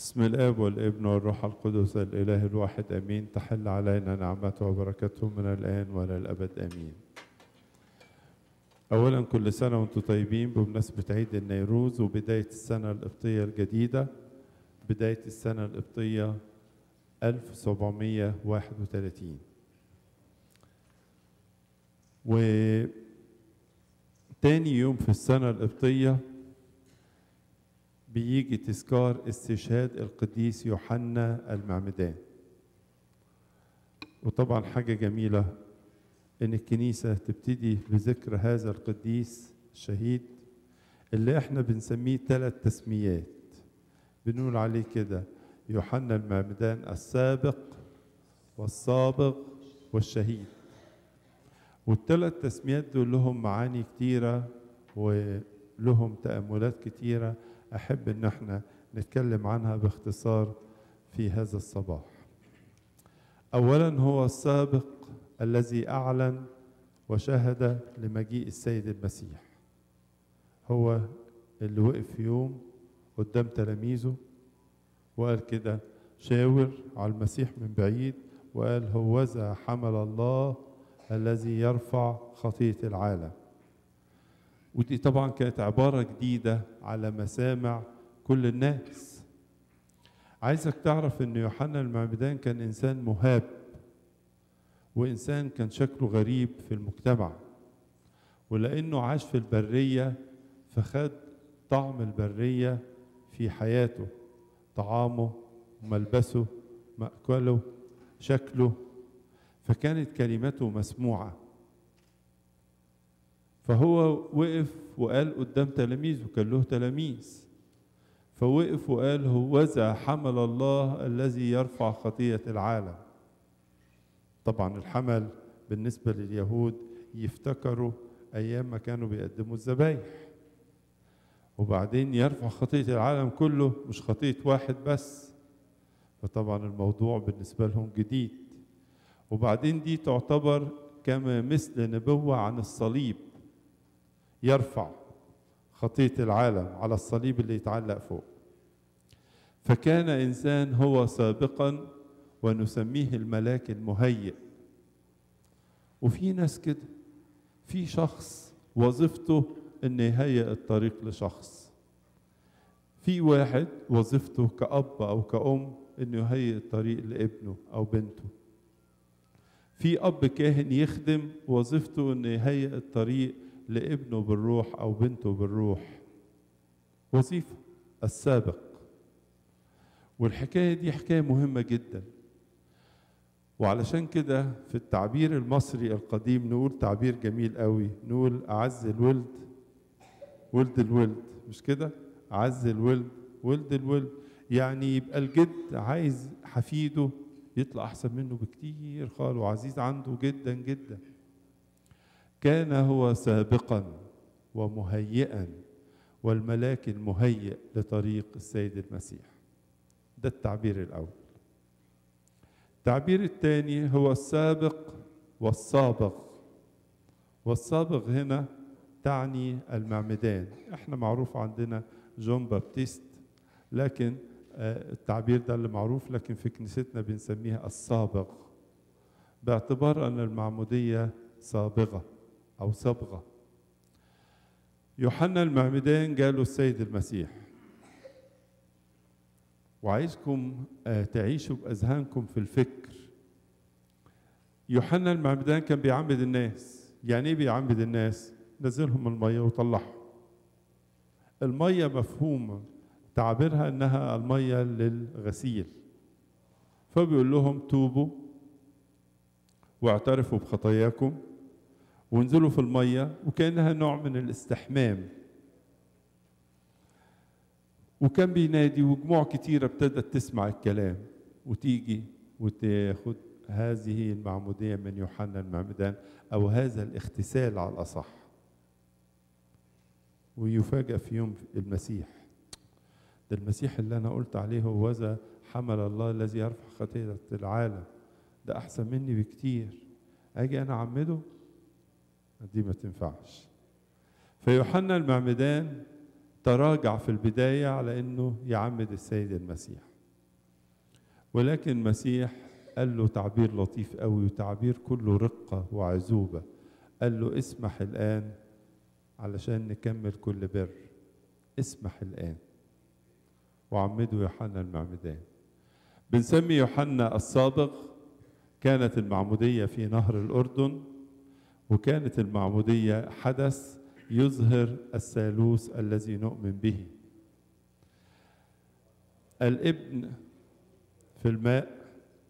بسم الاب والابن والروح القدس الاله الواحد امين تحل علينا نعمته وبركته من الان والى الابد امين اولا كل سنه وانتم طيبين بمناسبه عيد النيروز وبدايه السنه القبطيه الجديده بدايه السنه القبطيه 1731 وتاني يوم في السنه القبطيه بيجي تذكار استشهاد القديس يوحنا المعمدان وطبعا حاجة جميلة إن الكنيسة تبتدي بذكر هذا القديس الشهيد اللي احنا بنسميه ثلاث تسميات بنقول عليه كده يوحنا المعمدان السابق والسابق والشهيد والثلاث تسميات دول لهم معاني كتيرة ولهم تأملات كتيرة أحب إن احنا نتكلم عنها باختصار في هذا الصباح. أولا هو السابق الذي أعلن وشهد لمجيء السيد المسيح. هو اللي وقف في يوم قدام تلاميذه وقال كده شاور على المسيح من بعيد وقال هوذا حمل الله الذي يرفع خطية العالم. ودي طبعا كانت عبارة جديدة على مسامع كل الناس عايزك تعرف ان يوحنا المعمدان كان انسان مهاب وانسان كان شكله غريب في المجتمع ولانه عاش في البرية فخد طعم البرية في حياته طعامه ملبسه مأكله شكله فكانت كلمته مسموعه فهو وقف وقال قدام تلاميذه كان له تلاميذ فوقف وقال هوذا حمل الله الذي يرفع خطية العالم طبعا الحمل بالنسبة لليهود يفتكروا أيام ما كانوا بيقدموا الذبايح وبعدين يرفع خطية العالم كله مش خطية واحد بس فطبعا الموضوع بالنسبة لهم جديد وبعدين دي تعتبر كما مثل نبوة عن الصليب يرفع خطية العالم على الصليب اللي يتعلق فوق فكان إنسان هو سابقا ونسميه الملاك المهيئ وفي ناس كده في شخص وظيفته انه يهيئ الطريق لشخص في واحد وظيفته كأب أو كأم انه يهيئ الطريق لابنه أو بنته في أب كاهن يخدم وظيفته انه يهيئ الطريق لابنه بالروح او بنته بالروح وظيفه السابق والحكايه دي حكايه مهمه جدا وعلشان كده في التعبير المصري القديم نقول تعبير جميل قوي نقول اعز الولد ولد الولد مش كده اعز الولد ولد الولد يعني يبقى الجد عايز حفيده يطلع احسن منه بكتير خالص وعزيز عنده جدا جدا كان هو سابقا ومهيئا والملاك المهيئ لطريق السيد المسيح ده التعبير الاول التعبير الثاني هو السابق والسابق والسابق هنا تعني المعمدان احنا معروف عندنا جون بابتيست لكن التعبير ده اللي معروف لكن في كنيستنا بنسميها السابق باعتبار ان المعموديه سابغه أو صبغة يوحنا المعمدان جاله السيد المسيح وعايزكم تعيشوا بأذهانكم في الفكر يوحنا المعمدان كان بيعمد الناس يعني ايه بيعمد الناس نزلهم المية وطلعهم المية مفهومة تعبيرها انها المية للغسيل فبيقول لهم توبوا واعترفوا بخطاياكم وانزلوا في المية وكأنها نوع من الاستحمام وكان بينادي وجموع كتيرة ابتدت تسمع الكلام وتيجي وتاخد هذه المعمودية من يوحنا المعمدان أو هذا الاغتسال على الأصح ويفاجأ في يوم المسيح ده المسيح اللي أنا قلت عليه هو ذا حمل الله الذي يرفع خطيئة العالم ده أحسن مني بكتير أجي أنا أعمده دي ما تنفعش فيوحنا المعمدان تراجع في البداية على أنه يعمد السيد المسيح ولكن المسيح قال له تعبير لطيف قوي وتعبير كله رقة وعزوبة قال له اسمح الآن علشان نكمل كل بر اسمح الآن وعمده يوحنا المعمدان بنسمي يوحنا الصابغ كانت المعمودية في نهر الأردن وكانت المعمودية حدث يظهر الثالوث الذي نؤمن به الابن في الماء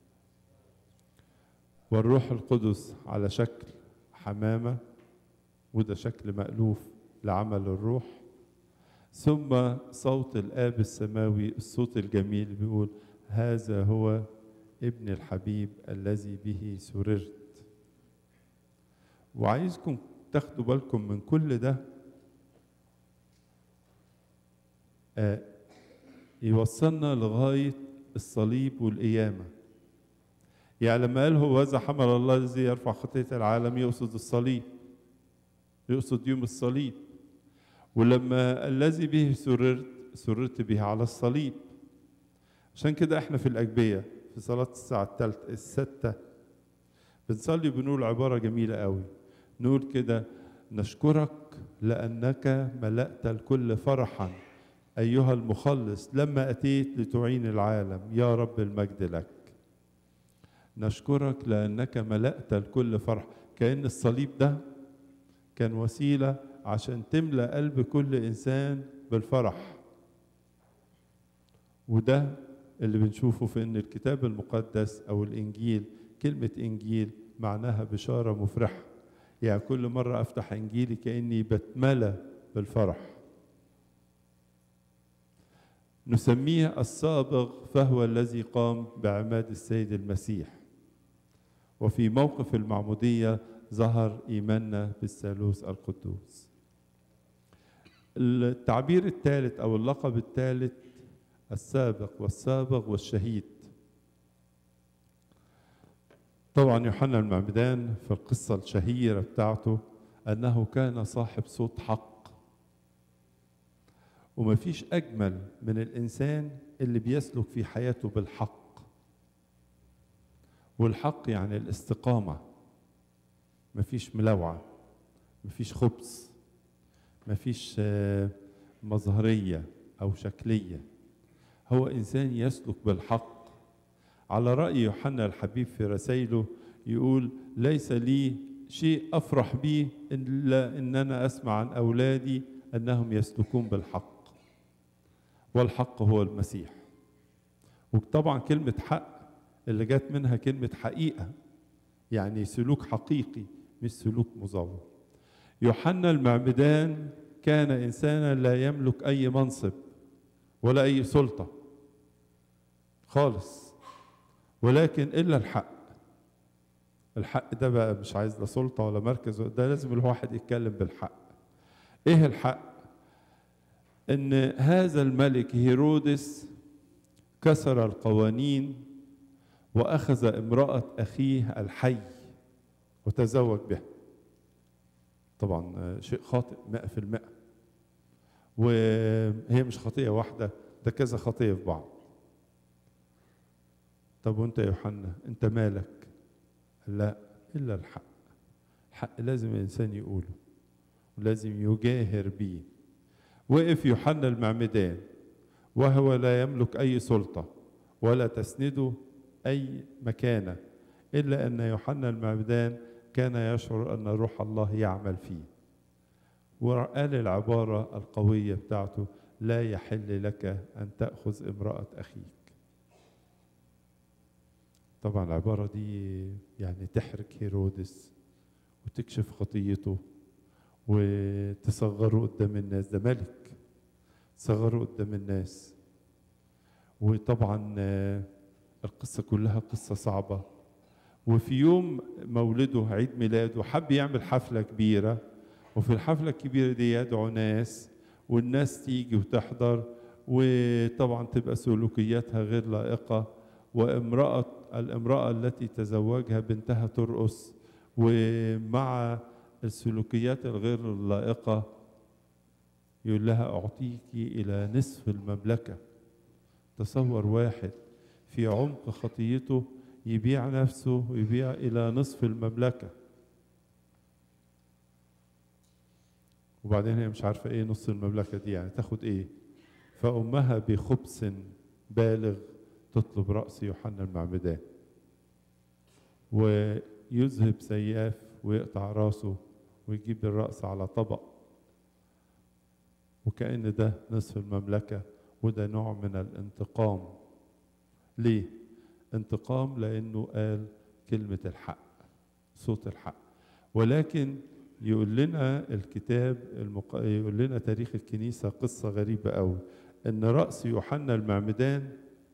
والروح القدس على شكل حمامة وده شكل مألوف لعمل الروح ثم صوت الآب السماوي الصوت الجميل بيقول هذا هو ابن الحبيب الذي به سررت وعايزكم تاخدوا بالكم من كل ده آه يوصلنا لغاية الصليب والقيامة يعني لما قال هو هذا حمل الله الذي يرفع خطية العالم يقصد الصليب يقصد يوم الصليب ولما الذي به سررت سررت به على الصليب عشان كده احنا في الأجبية في صلاة الساعة الثالثة الستة بنصلي بنقول عبارة جميلة قوي نقول كده نشكرك لأنك ملأت الكل فرحا أيها المخلص لما أتيت لتعين العالم يا رب المجد لك نشكرك لأنك ملأت الكل فرح كأن الصليب ده كان وسيلة عشان تملأ قلب كل إنسان بالفرح وده اللي بنشوفه في ان الكتاب المقدس او الانجيل كلمه انجيل معناها بشاره مفرحه يعني كل مره افتح انجيلي كاني بتملى بالفرح نسميه الصابغ فهو الذي قام بعماد السيد المسيح وفي موقف المعموديه ظهر ايماننا بالثالوث القدوس التعبير الثالث او اللقب الثالث السابق والسابق والشهيد طبعا يوحنا المعمدان في القصة الشهيرة بتاعته أنه كان صاحب صوت حق وما فيش أجمل من الإنسان اللي بيسلك في حياته بالحق والحق يعني الاستقامة ما فيش ملوعة ما فيش خبز ما فيش مظهرية أو شكلية هو إنسان يسلك بالحق على رأي يوحنا الحبيب في رسائله يقول ليس لي شيء أفرح به إلا إن أنا أسمع عن أولادي أنهم يسلكون بالحق والحق هو المسيح وطبعا كلمة حق اللي جت منها كلمة حقيقة يعني سلوك حقيقي مش سلوك مزور يوحنا المعمدان كان إنسانا لا يملك أي منصب ولا أي سلطة خالص ولكن إلا الحق الحق ده بقى مش عايز لا سلطة ولا مركز ده لازم الواحد يتكلم بالحق إيه الحق؟ إن هذا الملك هيرودس كسر القوانين وأخذ امرأة أخيه الحي وتزوج بها طبعا شيء خاطئ مئة في المئة وهي مش خطية واحدة ده كذا خطية في بعض طب وانت يا يوحنا انت مالك لا الا الحق الحق لازم الانسان يقوله ولازم يجاهر بيه وقف يوحنا المعمدان وهو لا يملك اي سلطه ولا تسنده اي مكانه الا ان يوحنا المعمدان كان يشعر ان روح الله يعمل فيه وقال العباره القويه بتاعته لا يحل لك ان تاخذ امراه اخيك طبعا العبارة دي يعني تحرك هيرودس وتكشف خطيته وتصغره قدام الناس ده ملك صغره قدام الناس وطبعا القصة كلها قصة صعبة وفي يوم مولده عيد ميلاده حب يعمل حفلة كبيرة وفي الحفلة الكبيرة دي يدعو ناس والناس تيجي وتحضر وطبعا تبقى سلوكياتها غير لائقة وامرأة الامرأة التي تزوجها بنتها ترقص ومع السلوكيات الغير اللائقة يقول لها أعطيك إلى نصف المملكة تصور واحد في عمق خطيته يبيع نفسه ويبيع إلى نصف المملكة وبعدين هي مش عارفة إيه نص المملكة دي يعني تاخد إيه فأمها بخبث بالغ تطلب رأس يوحنا المعمدان ويذهب سياف ويقطع راسه ويجيب الرأس على طبق وكأن ده نصف المملكة وده نوع من الانتقام ليه؟ انتقام لأنه قال كلمة الحق صوت الحق ولكن يقول لنا الكتاب المق... يقول لنا تاريخ الكنيسة قصة غريبة أوي إن رأس يوحنا المعمدان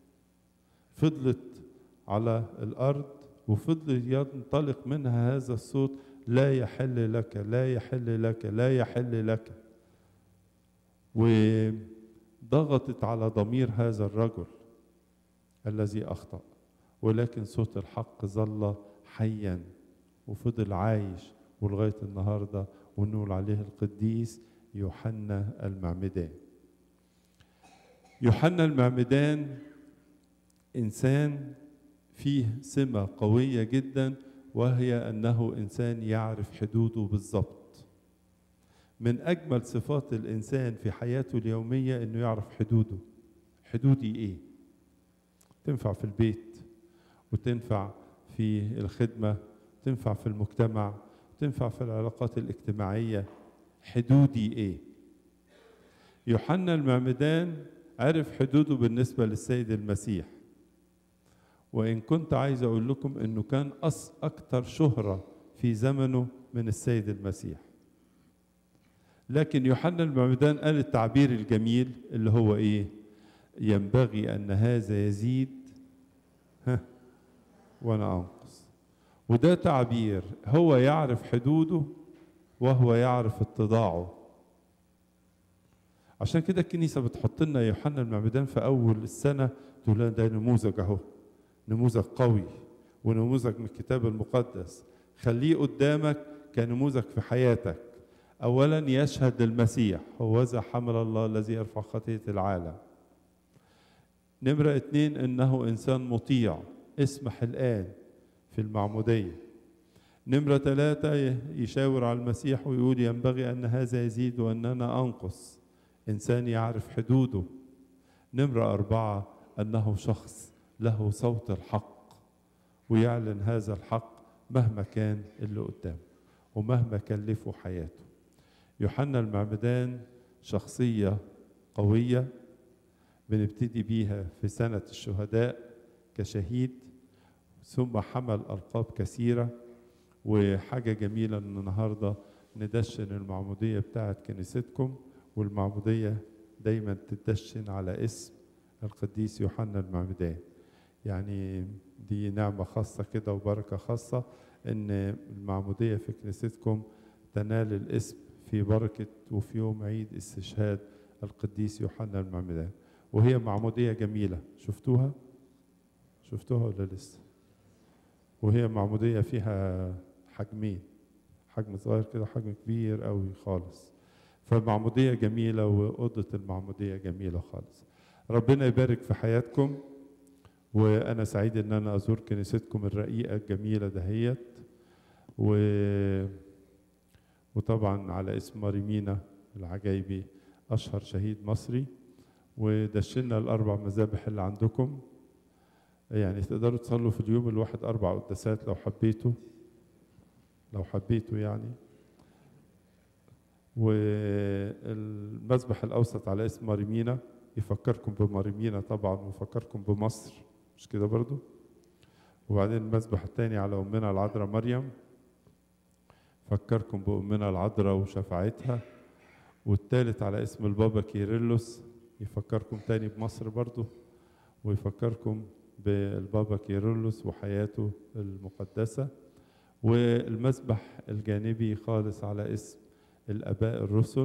فضلت على الأرض وفضل ينطلق منها هذا الصوت لا يحل لك لا يحل لك لا يحل لك وضغطت على ضمير هذا الرجل الذي أخطأ ولكن صوت الحق ظل حيا وفضل عايش ولغاية النهاردة ونقول عليه القديس يوحنا المعمدان يوحنا المعمدان إنسان فيه سمة قوية جدا وهي أنه إنسان يعرف حدوده بالضبط من أجمل صفات الإنسان في حياته اليومية أنه يعرف حدوده حدودي إيه تنفع في البيت وتنفع في الخدمة تنفع في المجتمع تنفع في العلاقات الاجتماعية حدودي إيه يوحنا المعمدان عرف حدوده بالنسبة للسيد المسيح وإن كنت عايز أقول لكم إنه كان أص أكثر شهرة في زمنه من السيد المسيح لكن يوحنا المعمدان قال التعبير الجميل اللي هو إيه ينبغي أن هذا يزيد ها وأنا أنقص وده تعبير هو يعرف حدوده وهو يعرف اتضاعه عشان كده الكنيسة بتحط لنا يوحنا المعمدان في أول السنة تقول لنا ده نموذج أهو نموذج قوي ونموذج من الكتاب المقدس خليه قدامك كنموذج في حياتك اولا يشهد للمسيح هو ذا حمل الله الذي يرفع خطيه العالم نمرة اتنين انه انسان مطيع اسمح الان في المعمودية نمرة ثلاثة يشاور على المسيح ويقول ينبغي أن هذا يزيد وأننا أنقص إنسان يعرف حدوده نمرة أربعة أنه شخص له صوت الحق ويعلن هذا الحق مهما كان اللي قدامه ومهما كلفه حياته يوحنا المعمدان شخصية قوية بنبتدي بيها في سنة الشهداء كشهيد ثم حمل ألقاب كثيرة وحاجة جميلة إن النهاردة ندشن المعمودية بتاعت كنيستكم والمعمودية دايما تدشن على اسم القديس يوحنا المعمدان يعني دي نعمة خاصة كده وبركة خاصة إن المعمودية في كنيستكم تنال الاسم في بركة وفي يوم عيد استشهاد القديس يوحنا المعمدان وهي معمودية جميلة شفتوها؟ شفتوها ولا لسه؟ وهي معمودية فيها حجمين حجم صغير كده حجم كبير قوي خالص فمعمودية جميلة وأوضة المعمودية جميلة خالص ربنا يبارك في حياتكم وأنا سعيد إن أنا أزور كنيستكم الرقيقة الجميلة دهيت و... وطبعا على اسم ماريمينا العجايبي أشهر شهيد مصري ودشنا الأربع مذابح اللي عندكم يعني تقدروا تصلوا في اليوم الواحد أربع قداسات لو حبيتوا لو حبيتوا يعني والمذبح الأوسط على اسم ماريمينا يفكركم بماريمينا طبعا ويفكركم بمصر مش كده برضو وبعدين المذبح الثاني على أمنا العذراء مريم فكركم بأمنا العذراء وشفاعتها والثالث على اسم البابا كيرلس يفكركم تاني بمصر برضو ويفكركم بالبابا كيرلس وحياته المقدسة والمسبح الجانبي خالص على اسم الآباء الرسل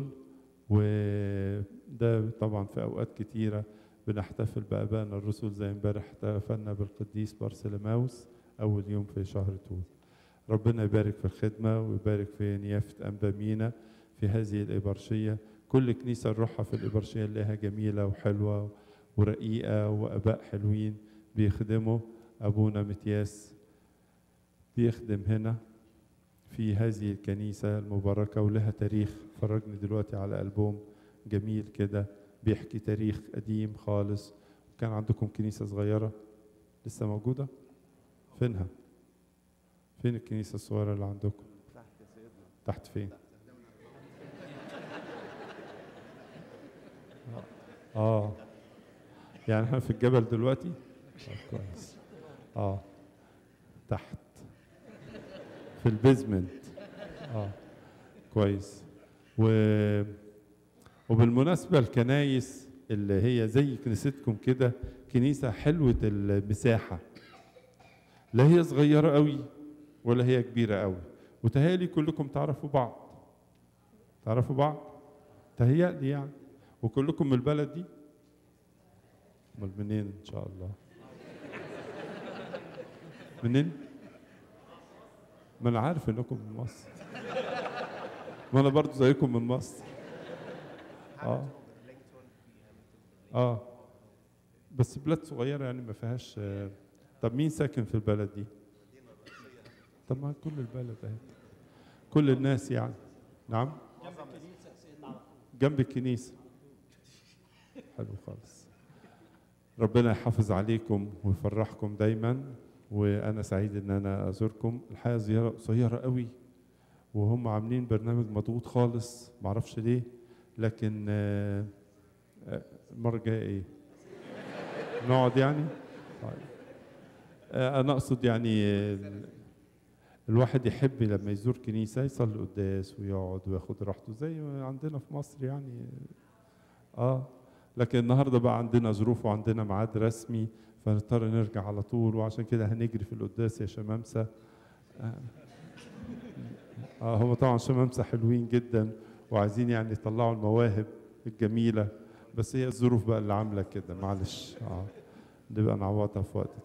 وده طبعا في أوقات كتيرة بنحتفل بآبائنا الرسل زي امبارح احتفلنا بالقديس بارسلماوس أول يوم في شهر طول ربنا يبارك في الخدمة ويبارك في نيافة أنبا مينا في هذه الإبرشية كل كنيسة نروحها في الإبرشية نلاقيها جميلة وحلوة ورقيقة وآباء حلوين بيخدموا ابونا متياس بيخدم هنا في هذه الكنيسة المباركة ولها تاريخ فرجني دلوقتي على ألبوم جميل كده بيحكي تاريخ قديم خالص كان عندكم كنيسة صغيرة لسه موجودة فينها فين الكنيسة الصغيرة اللي عندكم تحت فين اه يعني احنا في الجبل دلوقتي آه، كويس اه تحت في البيزمنت اه كويس و وبالمناسبة الكنايس اللي هي زي كنيستكم كده كنيسة حلوة المساحة لا هي صغيرة قوي ولا هي كبيرة قوي وتهيألي كلكم تعرفوا بعض تعرفوا بعض تهيألي يعني وكلكم من البلد دي امال منين ان شاء الله منين ما انا عارف انكم من مصر ما انا برضو زيكم من مصر اه اه بس بلاد صغيرة يعني ما فيهاش آه، طب مين ساكن في البلد دي؟ طب ما كل البلد اهي كل الناس يعني نعم جنب الكنيسة حلو خالص ربنا يحافظ عليكم ويفرحكم دايما وانا سعيد ان انا ازوركم الحقيقه زياره قصيره قوي وهم عاملين برنامج مضغوط خالص معرفش ليه لكن آه، آه، المره الجايه ايه نقعد يعني طيب آه، انا اقصد يعني آه، الواحد يحب لما يزور كنيسه يصلي قداس ويقعد وياخد راحته زي ما عندنا في مصر يعني اه لكن النهارده بقى عندنا ظروف وعندنا ميعاد رسمي فنضطر نرجع على طول وعشان كده هنجري في القداس يا شمامسه اه, آه هم طبعا شمامسه حلوين جدا وعايزين يعني يطلعوا المواهب الجميله بس هي الظروف بقى اللي عامله كده معلش اه نبقى نعوضها في وقت